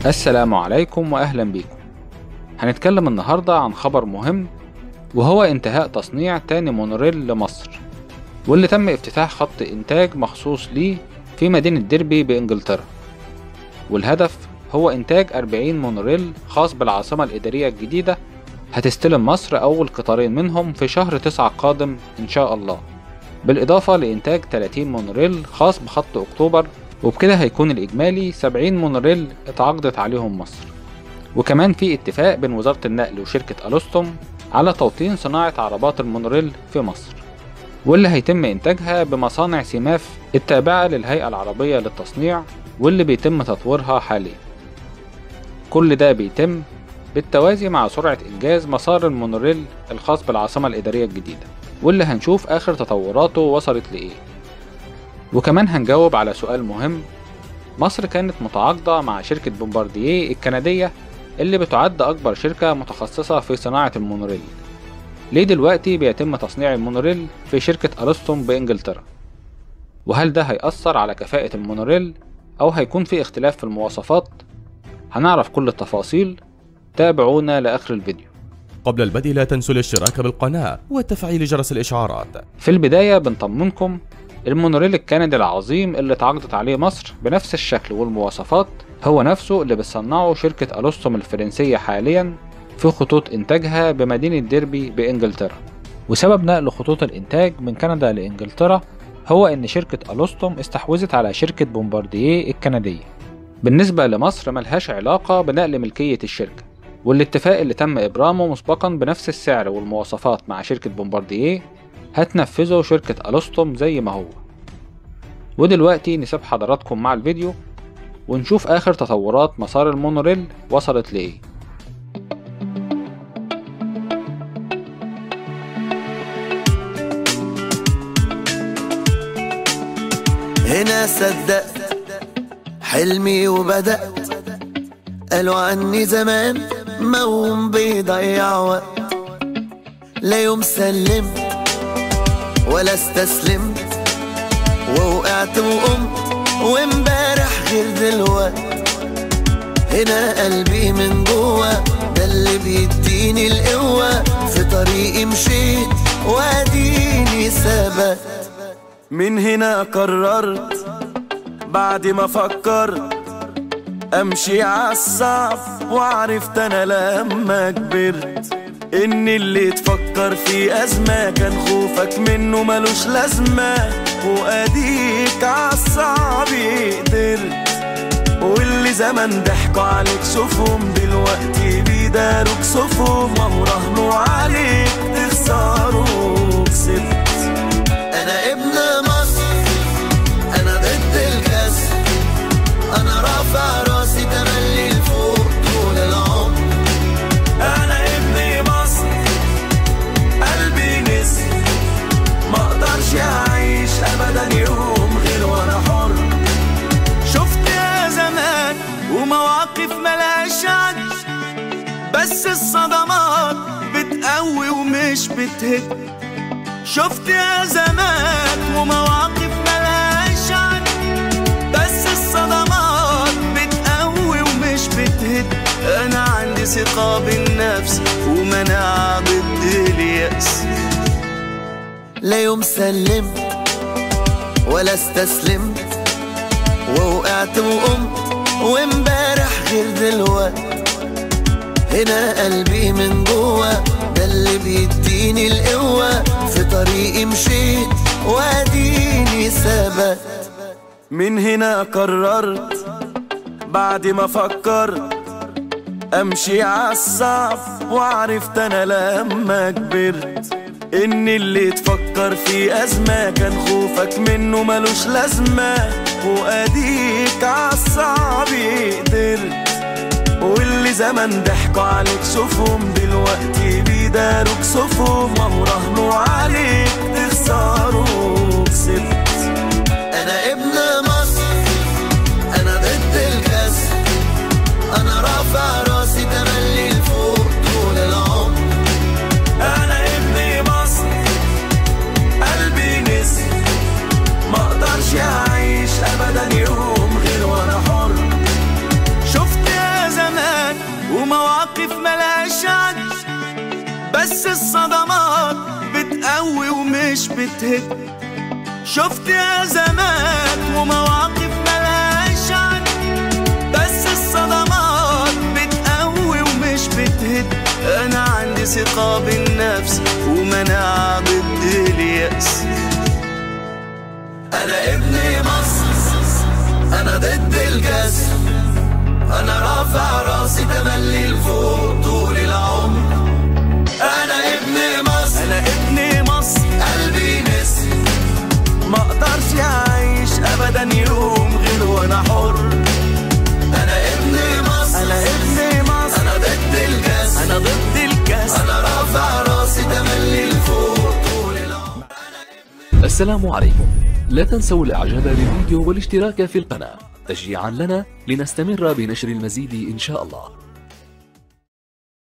السلام عليكم وأهلا بيكم هنتكلم النهاردة عن خبر مهم وهو انتهاء تصنيع تاني مونوريل لمصر واللي تم افتتاح خط إنتاج مخصوص ليه في مدينة ديربي بإنجلترا والهدف هو إنتاج 40 مونوريل خاص بالعاصمة الإدارية الجديدة هتستلم مصر أول قطارين منهم في شهر تسعة قادم إن شاء الله بالإضافة لإنتاج 30 مونوريل خاص بخط أكتوبر وبكده هيكون الإجمالي 70 مونوريل اتعاقدت عليهم مصر وكمان في اتفاق بين وزارة النقل وشركة ألوستوم على توطين صناعة عربات المونوريل في مصر واللي هيتم إنتاجها بمصانع سماف التابعة للهيئة العربية للتصنيع واللي بيتم تطويرها حاليا كل ده بيتم بالتوازي مع سرعة إنجاز مسار المونوريل الخاص بالعاصمة الإدارية الجديدة واللي هنشوف آخر تطوراته وصلت لإيه وكمان هنجاوب على سؤال مهم مصر كانت متعاقدة مع شركة بومباردييه الكندية اللي بتعد أكبر شركة متخصصة في صناعة المونوريل ليه دلوقتي بيتم تصنيع المونوريل في شركة أرسطوم بإنجلترا وهل ده هيأثر على كفاءة المونوريل أو هيكون في اختلاف في المواصفات هنعرف كل التفاصيل تابعونا لآخر الفيديو قبل البدء لا تنسوا الاشتراك بالقناة وتفعيل جرس الإشعارات في البداية بنطمنكم المونوريل الكندي العظيم اللي اتعاقدت عليه مصر بنفس الشكل والمواصفات هو نفسه اللي بتصنعه شركة ألوستوم الفرنسية حاليا في خطوط إنتاجها بمدينة ديربي بإنجلترا وسبب نقل خطوط الإنتاج من كندا لإنجلترا هو إن شركة ألوستوم استحوذت على شركة بومباردييه الكندية بالنسبة لمصر ملهاش علاقة بنقل ملكية الشركة والاتفاق اللي تم إبرامه مسبقا بنفس السعر والمواصفات مع شركة بومباردييه هتنفذه شركة ألوستوم زي ما هو ودلوقتي نسيب حضراتكم مع الفيديو ونشوف آخر تطورات مسار المونوريل وصلت لإيه هنا صدقت حلمي وبدأت قالوا عني زمان موم بيضيع وقت لا يوم سلمت ولا استسلمت ووقعت وقمت وامبارح غير دلوقت هنا قلبي من جوه ده اللي بيديني القوة في طريقي مشيت واديني ثبت من هنا قررت بعد ما فكرت امشي عالصعب وعرفت انا لما كبرت ان اللي تفكر في ازمة كان خوفك منه ملوش لازمة واديك عالصعب قدرت واللي زمان ضحكوا عليك شوفهم دلوقتي بيداروك صفهم وهو رهنوا عليك تخسروا كسبت انا ابن مصر انا ضد الكسر انا رافع راسي تملي لفوق طول العمر انا ابن مصر قلبي نسر ما اقدرش اعيش ابدا يوم غير وانا حر شفت يا زمان ومواقف ملهاش عد بس الصدمات بتقوي ومش بتهد شفت يا زمان ومواقف ملهاش عد بس الصدمات بتقوي ومش بتهد انا عندي ثقة بالنفس ومناعة ضد اليأس لا يوم سلمت ولا استسلمت ووقعت وقمت وامبارح غير دلوقت هنا قلبي من جوه ده اللي بيديني القوة في طريقي مشيت واديني ثبت من هنا قررت بعد ما فكرت امشي عالصعب وعرفت انا لما كبرت ان اللي تفكر في ازمة كان خوفك منه ملوش لازمة واديك عالصعب قدرت واللي زمان ضحكوا عليك شوفهم دلوقتي بيداروك صفهم وهو رهنوا عليك تخسروا كسبت انا ابن مصر انا ضد الكسر انا رافع راسي تملي لفوق طول العمر انا ابن مصر قلبي نسر ما اقدرش اعيش ابدا يوم غير وانا حر شفت يا بتهد شفت أزمات ومواقف ملهاش عد بس الصدمات بتقوي ومش بتهد أنا عندي ثقة بالنفس ومناعة ضد اليأس أنا ابن مصر أنا ضد الكسر أنا رافع راسي تملي لفوق طول العمر أنا ابن مصر أنا ابن مصر قلبي نسر ما اقدرش اعيش ابدا يوم غير وانا حر انا ابن مصر انا ابن مصر انا ضد الكاس انا ضد الكاس انا رافع راسي تملي لفوق طول العمر السلام عليكم لا تنسوا الاعجاب بالفيديو والاشتراك في القناة تشجيعا لنا لنستمر بنشر المزيد ان شاء الله